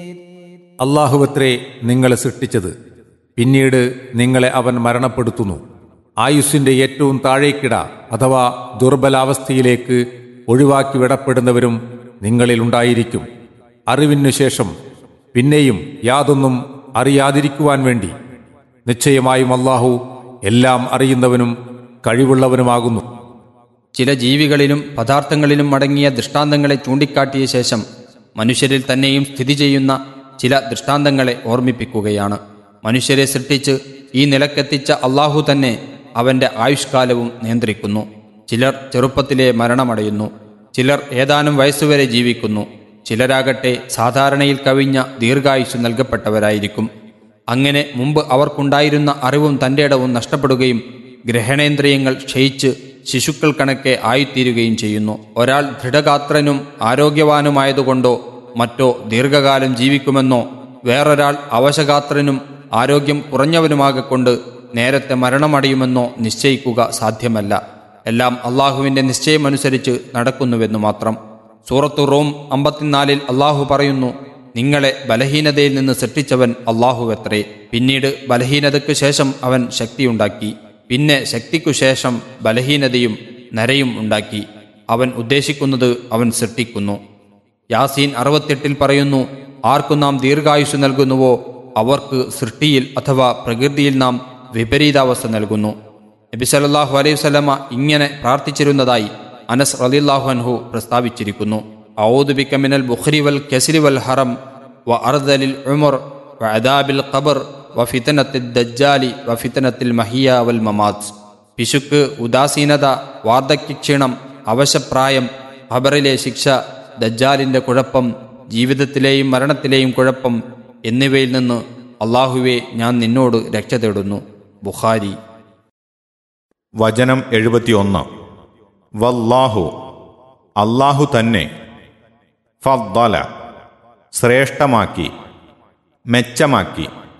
അള്ളാഹുവത്രേ നിങ്ങളെ സൃഷ്ടിച്ചത് പിന്നീട് നിങ്ങളെ അവൻ മരണപ്പെടുത്തുന്നു ആയുസ്സിന്റെ ഏറ്റവും താഴേക്കിട അഥവാ ദുർബലാവസ്ഥയിലേക്ക് ഒഴിവാക്കി വിടപ്പെടുന്നവരും നിങ്ങളിലുണ്ടായിരിക്കും അറിവിനു ശേഷം പിന്നെയും യാതൊന്നും അറിയാതിരിക്കുവാൻ വേണ്ടി നിശ്ചയമായും അള്ളാഹു എല്ലാം അറിയുന്നവനും കഴിവുള്ളവനുമാകുന്നു ചില ജീവികളിലും പദാർത്ഥങ്ങളിലും അടങ്ങിയ ദൃഷ്ടാന്തങ്ങളെ ചൂണ്ടിക്കാട്ടിയ ശേഷം മനുഷ്യരിൽ തന്നെയും സ്ഥിതി ചെയ്യുന്ന ചില ദൃഷ്ടാന്തങ്ങളെ ഓർമ്മിപ്പിക്കുകയാണ് മനുഷ്യരെ സൃഷ്ടിച്ച് ഈ നിലക്കെത്തിച്ച അള്ളാഹു തന്നെ അവന്റെ ആയുഷ്കാലവും നിയന്ത്രിക്കുന്നു ചിലർ ചെറുപ്പത്തിലെ മരണമടയുന്നു ചിലർ ഏതാനും വയസ്സുവരെ ജീവിക്കുന്നു ചിലരാകട്ടെ സാധാരണയിൽ കവിഞ്ഞ ദീർഘായുസ് നൽകപ്പെട്ടവരായിരിക്കും അങ്ങനെ മുമ്പ് അവർക്കുണ്ടായിരുന്ന അറിവും തൻ്റെ ഇടവും നഷ്ടപ്പെടുകയും ഗ്രഹണേന്ദ്രിയങ്ങൾ ക്ഷയിച്ച് ശിശുക്കൾ കണക്കെ ആയിത്തീരുകയും ചെയ്യുന്നു ഒരാൾ ദൃഢഗാത്രനും ആരോഗ്യവാനുമായതുകൊണ്ടോ മറ്റോ ദീർഘകാലം ജീവിക്കുമെന്നോ വേറൊരാൾ അവശഗാത്രനും ആരോഗ്യം കുറഞ്ഞവനുമാകൊണ്ട് നേരത്തെ മരണമടയുമെന്നോ നിശ്ചയിക്കുക സാധ്യമല്ല എല്ലാം അള്ളാഹുവിൻ്റെ നിശ്ചയമനുസരിച്ച് നടക്കുന്നുവെന്നു മാത്രം സൂറത്തു റോം അമ്പത്തിനാലിൽ അള്ളാഹു പറയുന്നു നിങ്ങളെ ബലഹീനതയിൽ നിന്ന് സൃഷ്ടിച്ചവൻ അള്ളാഹുവത്രേ പിന്നീട് ബലഹീനതയ്ക്കു ശേഷം അവൻ ശക്തിയുണ്ടാക്കി പിന്നെ ശക്തിക്കു ശേഷം ബലഹീനതയും നരയും ഉണ്ടാക്കി അവൻ ഉദ്ദേശിക്കുന്നത് അവൻ സൃഷ്ടിക്കുന്നു യാസീൻ അറുപത്തെട്ടിൽ പറയുന്നു ആർക്കു നാം ദീർഘായുസ് നൽകുന്നുവോ അവർക്ക് സൃഷ്ടിയിൽ അഥവാ പ്രകൃതിയിൽ നാം വിപരീതാവസ്ഥ നൽകുന്നു നബി സല്ലല്ലാഹു അലൈഹി വസല്ലമ ഇങ്ങനെ പ്രാർത്ഥിച്ചിരുന്നതായി അനസ് റളിയല്ലാഹു അൻഹു പ്രസ്താവിച്ചിരിക്കുന്നു ഔദു ബിക മിനൽ ബുഖരി വൽ കസ്രി വൽ ഹറം വ അർദലിൽ ഉമർ വ അദാബിൽ ഖബർ വ ഫിതനത്തിൽ ദജ്ജാലി വ ഫിതനത്തിൽ മഹിയ വൽ മമാത്ത് പിശുക്ക് ഉദാസീനത വാർദ്ധക്യക്ഷീണം അവശപ്രായം ഖബറിലെ ശിക്ഷ ദജ്ജാലിന്റെ കുഴപ്പം ജീവിതത്തിലെയും മരണത്തിലെയും കുഴപ്പം എന്നിവയിൽ നിന്ന് അള്ളാഹുവെ ഞാൻ നിന്നോട് രക്ഷ തേടുന്നു ബുഖാരി വചനം എഴുപത്തിയൊന്ന് വല്ലാഹു അല്ലാഹു തന്നെ ഫദ്ദല ശ്രേഷ്ഠമാക്കി മെച്ചമാക്കി